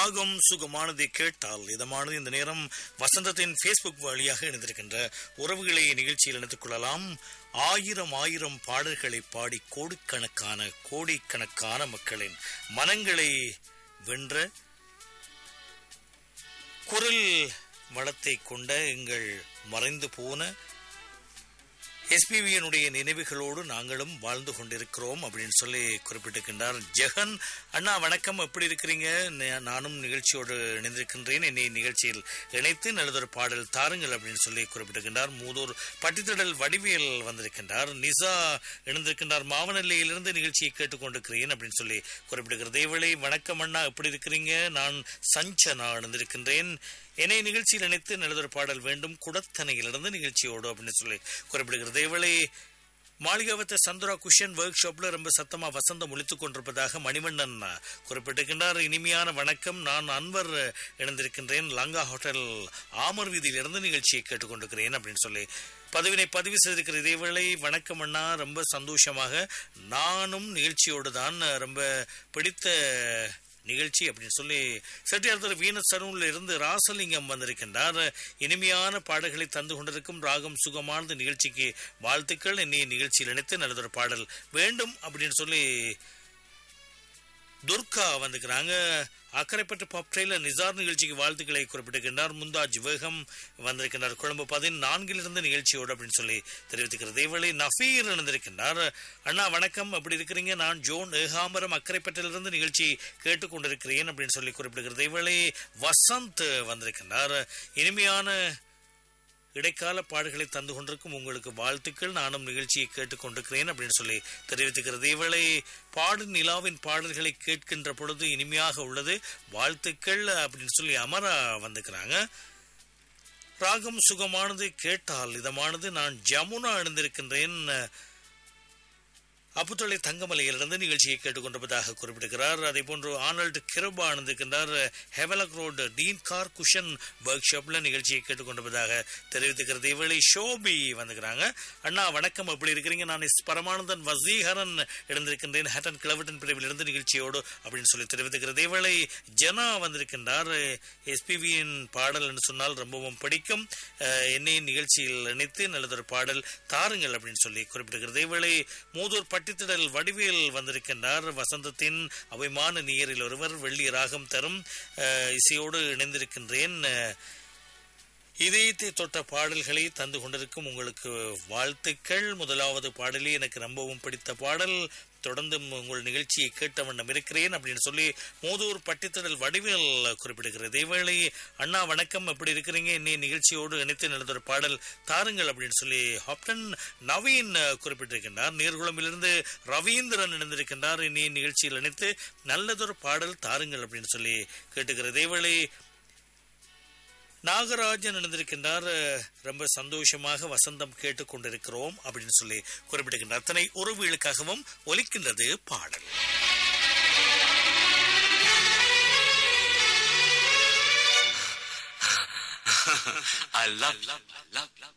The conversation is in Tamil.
ராகம் சுகமானதை கேட்டால் இதமானது இந்த நேரம் வசந்தத்தின் ஃபேஸ்புக் வழியாக இணைந்திருக்கின்ற உறவுகளை நிகழ்ச்சியில் இணைத்துக் கொள்ளலாம் ஆயிரம் ஆயிரம் பாடல்களை பாடி கோடிக்கணக்கான கோடிக்கணக்கான மக்களின் மனங்களை வென்ற குரல் வளத்தை கொண்ட எங்கள் மறைந்து போன எஸ்பிபியினுடைய நினைவுகளோடு நாங்களும் வாழ்ந்து கொண்டிருக்கிறோம் அப்படின்னு சொல்லி குறிப்பிட்டிருக்கின்றார் ஜெகன் அண்ணா வணக்கம் எப்படி இருக்கிறீங்க நா- நானும் நிகழ்ச்சியோடு இணைந்திருக்கின்றேன் என்னை நிகழ்ச்சியில் இணைத்து நல்லதொரு பாடல் தாருங்கள் அப்படின்னு சொல்லி குறிப்பிட்டிருக்கின்றார் மூதூர் பட்டித்தடல் வடிவியல் வந்திருக்கின்றார் நிசா இணைந்திருக்கின்றார் மாவனல்லையிலிருந்து நிகழ்ச்சியை கேட்டுக்கொண்டிருக்கிறேன் அப்படின்னு சொல்லி குறிப்பிட்டிருக்கிறது இதேவேளை வணக்கம் அண்ணா எப்படி இருக்கிறீங்க நான் சஞ்சனா இணைந்திருக்கின்றேன் என்னை நிகழ்ச்சியில் இணைத்து நல்லதொரு பாடல் வேண்டும் குடத்தனையிலிருந்து நிகழ்ச்சியோடு அப்படின்னு சொல்லி குறிப்பிடுகிறது இதேவேளை மாளிகாவத்த சந்துரா குஷன் ஒர்க் ஷாப்ல ரொம்ப சத்தமா வசந்தம் ஒழித்துக் கொண்டிருப்பதாக மணிவண்ணன் குறிப்பிட்டிருக்கின்றார் இனிமையான வணக்கம் நான் அன்வர் இணைந்திருக்கின்றேன் லங்கா ஹோட்டல் ஆமர் வீதியிலிருந்து நிகழ்ச்சியை கேட்டுக்கொண்டிருக்கிறேன் அப்படின்னு சொல்லி பதவினை பதிவு செய்திருக்கிற இதேவேளை வணக்கம் அண்ணா ரொம்ப சந்தோஷமாக நானும் நிகழ்ச்சியோடு தான் ரொம்ப பிடித்த நிகழ்ச்சி அப்படின்னு சொல்லி செட்டியார்த்தர் வீனஸ் சரூன்ல இருந்து ராசலிங்கம் வந்திருக்கின்றார் இனிமையான பாடல்களை தந்து கொண்டிருக்கும் ராகம் சுகமானது நிகழ்ச்சிக்கு வாழ்த்துக்கள் என்னை நிகழ்ச்சியில் இணைத்து நல்லதொரு பாடல் வேண்டும் அப்படின்னு சொல்லி துர்கா வந்துக்கிறாங்க அக்கரைப்பட்டு பாப் ட்ரெயிலர் நிசார் நிகழ்ச்சிக்கு வாழ்த்துக்களை குறிப்பிட்டிருக்கின்றார் முந்தாஜ் வேகம் வந்திருக்கின்றார் கொழும்பு பதினான்கிலிருந்து நிகழ்ச்சியோடு அப்படின்னு சொல்லி தெரிவித்துக்கிறது இவளை நஃபீர் இணைந்திருக்கின்றார் அண்ணா வணக்கம் எப்படி இருக்கிறீங்க நான் ஜோன் ஏகாம்பரம் அக்கரைப்பட்டிலிருந்து நிகழ்ச்சி கேட்டுக்கொண்டிருக்கிறேன் அப்படின்னு சொல்லி குறிப்பிடுகிறது இவளை வசந்த் வந்திருக்கின்றார் இனிமையான இடைக்கால பாடல்களை தந்து கொண்டிருக்கும் உங்களுக்கு வாழ்த்துக்கள் நானும் நிகழ்ச்சியை கேட்டுக்கொண்டிருக்கிறேன் அப்படின்னு சொல்லி தெரிவித்துக்கிறது இவளை பாடு நிலாவின் பாடல்களை கேட்கின்ற பொழுது இனிமையாக உள்ளது வாழ்த்துக்கள் அப்படின்னு சொல்லி அமரா வந்துக்கிறாங்க ராகம் சுகமானது கேட்டால் இதமானது நான் ஜமுனா அணிந்திருக்கின்றேன் அப்புத்தொலை தங்கமலையிலிருந்து நிகழ்ச்சியை கேட்டுக்கொண்டிருப்பதாக குறிப்பிடுகிறார் அதே போன்று ஆனல்ட் கிருபா அணிந்திருக்கின்றார் Havelock road Dean car cushion ஒர்க் ஷாப்ல நிகழ்ச்சியை கேட்டுக்கொண்டிருப்பதாக தெரிவித்துக்கிறது இவளை ஷோபி வந்துக்கிறாங்க அண்ணா வணக்கம் எப்படி இருக்கிறீங்க நான் எஸ் பரமானந்தன் வசீகரன் இணைந்திருக்கின்றேன் ஹேட்டன் கிளவட்டன் பிரிவிலிருந்து நிகழ்ச்சியோடு அப்படின்னு சொல்லி தெரிவித்துக்கிறது இவளை ஜனா வந்திருக்கின்றார் எஸ்பிவியின் பாடல் என்று சொன்னால் ரொம்பவும் பிடிக்கும் அஹ், என்னை நிகழ்ச்சியில் இணைத்து நல்லதொரு பாடல் தாருங்கள் அப்படின்னு சொல்லி குறிப்பிடுகிறது இவளை மூதூர் பட்டித்திடல் வடிவேல் வந்திருக்கின்றார் வசந்தத்தின் அபிமான நீரில் ஒருவர் வெள்ளி ராகம் தரும் அஹ், இசையோடு இணைந்திருக்கின்றேன் அஹ், இதயத்தை தொட்ட பாடல்களை தந்து கொண்டிருக்கும் உங்களுக்கு வாழ்த்துக்கள் முதலாவது பாடலே எனக்கு ரொம்பவும் பிடித்த பாடல் தொடர்ந்து உங்கள் நிகழ்ச்சியை கேட்ட வண்ணம் இருக்கிறேன் அப்படின்னு சொல்லி மூதூர் பட்டித்தடல் வடிவேல் குறிப்பிடுகிறது இதேவேளை அண்ணா வணக்கம் எப்படி இருக்கிறீங்க இன்னை நிகழ்ச்சியோடு இணைத்து நடந்த ஒரு பாடல் தாருங்கள் அப்படின்னு சொல்லி ஹாப்டன் நவீன் குறிப்பிட்டிருக்கின்றார் நீர்குளமிலிருந்து ரவீந்திரன் இணைந்திருக்கின்றார் இன்னி நிகழ்ச்சியில் இணைத்து நல்லதொரு பாடல் தாருங்கள் அப்படின்னு சொல்லி கேட்டுக்கிறது இதேவேளை நாகராஜன் இணைந்திருக்கின்றார் ரொம்ப சந்தோஷமாக வசந்தம் கேட்டுக்கொண்டிருக்கிறோம் அப்படின்னு சொல்லி குறிப்பிடுகின்றார் அத்தனை உறவுகளுக்காகவும் ஒலிக்கின்றது பாடல் I love, love, love, love.